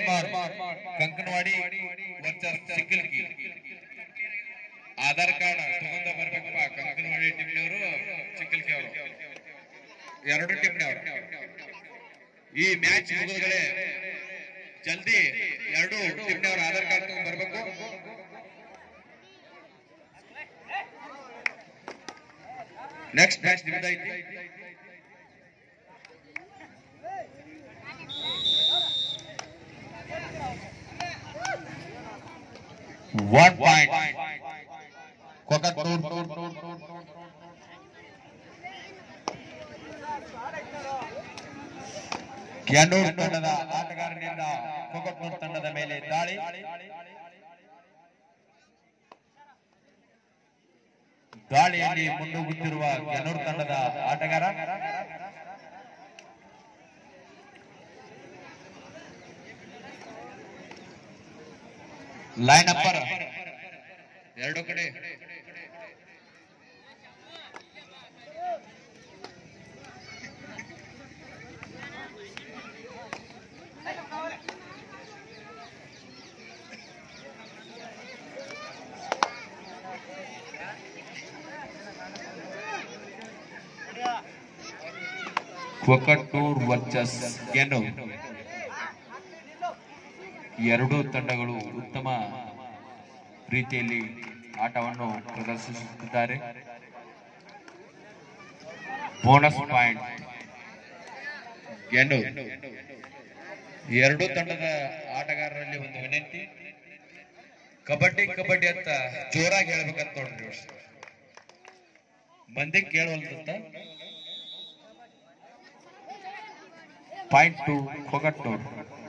Hanuman Kankanawadi versus Chikkalki Aadhaar card ತಗೊಂಡ ಬರ್ಬೇಕಪ್ಪ ಕಂಕನವಾಡಿ ಟೀಮ್ನವರು ಚಿಕ್ಕಲ್ಕಿ ಅವರು ಎರಡು ಟೀಮ್ನವರು ಈ ಮ್ಯಾಚ್ ಮುಗಿದಗಳೇ ಜಲ್ದಿ ಎರಡು ಟೀಮ್ನವರು ಆಧಾರ್ ಕಾರ್ಡ್ ತಗೊಂಡ್ ಬರ್ಬೇಕು ನೆಕ್ಸ್ಟ್ ಮ್ಯಾಚ್ ನಿಮ್ದೈತಿ ಒನ್ ಪಾಯಿಂಟ್ ಕೊಕತ್ತೂರ್ ಕ್ಯಾನೂರ್ ತಂಡದ ಆಟಗಾರನಿಂದ ಕೊಕತ್ತೂರ್ ತಂಡದ ಮೇಲೆ ದಾಳಿ ದಾಳಿಯಲ್ಲಿ ಮುನ್ನುಗ್ಗುತ್ತಿರುವ ಕ್ಯಾನೂರ್ ತಂಡದ ಆಟಗಾರ ಲೈನ್ ಅಪ್ಪರ್ ಎರಡು ಕಡೆ ಕೊಕಟೂರ್ ವರ್ಚಸ್ ಗೆನು ಎರಡೂ ತಂಡಗಳು ಉತ್ತಮ ರೀತಿಯಲ್ಲಿ ಆಟವನ್ನು ಪ್ರದರ್ಶಿಸುತ್ತಿದ್ದಾರೆ ಬೋನಸ್ ಪಾಯಿಂಟ್ ಗೆನ್ನು ಎರಡೂ ತಂಡದ ಆಟಗಾರರಲ್ಲಿ ಒಂದು ವಿನಂತಿ ಕಬಡ್ಡಿ ಕಬಡ್ಡಿ ಅಂತ ಜೋರಾಗಿ ಹೇಳ್ಬೇಕಂತ ನೋಡ್ರಿ ಇವ್ರು. ಮಂದಿ ಕೇಳವಲ್ದಂತ ಪಾಯಿಂಟ್ ಟು ಕೊಗಟ್ನೂರ್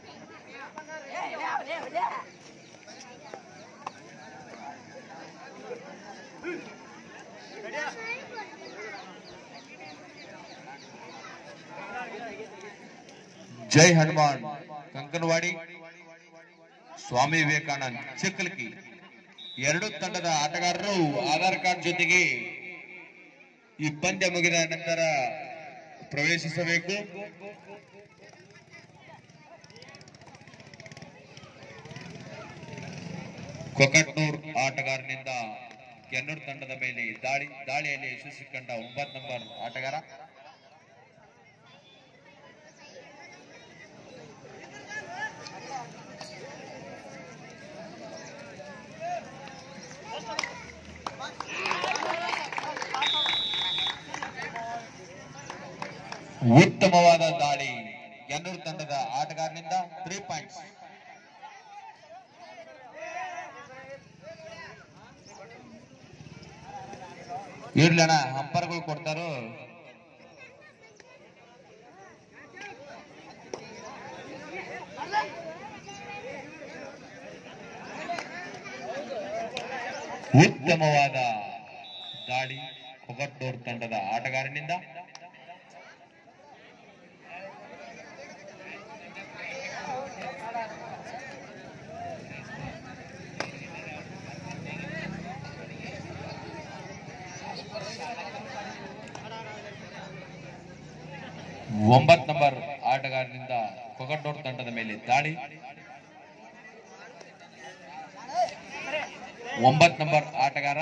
ಜೈ ಹನುಮಾನ್ ಕಂಕನವಾಡಿ ಸ್ವಾಮಿ ವಿವೇಕಾನಂದ್ ಚಿಕ್ಕಲ್ಕಿ ಎರಡು ತಂಡದ ಆಟಗಾರರು ಆಧಾರ್ ಕಾರ್ಡ್ ಜೊತೆಗೆ ಈ ಪಂದ್ಯ ಮುಗಿದ ನಂತರ ಪ್ರವೇಶಿಸಬೇಕು ಕೊಕಟ್ನೂರ್ ಆಟಗಾರನಿಂದ ಕೆನ್ನೂರ್ ತಂಡದ ಮೇಲೆ ದಾಳಿ ದಾಳಿಯಲ್ಲಿ ಯಶಸ್ವಿ ಕಂಡ ಒಂಬತ್ತು ನಂಬರ್ ಆಟಗಾರ ಉತ್ತಮವಾದ ದಾಳಿ ಕೆನ್ನೂರ್ ತಂಡದ ಆಟಗಾರನಿಂದ ತ್ರೀ ಪಾಯಿಂಟ್ಸ್ ಇರ್ಲಣ್ಣ ಹಂಪರ್ಗಳು ಕೊಡ್ತಾರೋ ಉತ್ತಮವಾದ ದಾಳಿ ಕೊಗಟ್ಟೂರ್ ತಂಡದ ಆಟಗಾರನಿಂದ ಒಂಬತ್ ನಂಬರ್ ಆಟಗಾರನಿಂದ ಕೊಗಟ್ಟೂರ್ ತಂಡದ ಮೇಲೆ ದಾಳಿ ಒಂಬತ್ ನಂಬರ್ ಆಟಗಾರ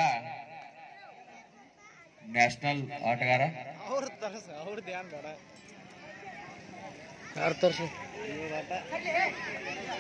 ನ್ಯಾಷನಲ್ ಆಟಗಾರ ಅವ್ರ ತರ್ಸ ಅವ್ರ ಧ್ಯಾನ ಬೇಡ ಯಾರು ತರ್ಸು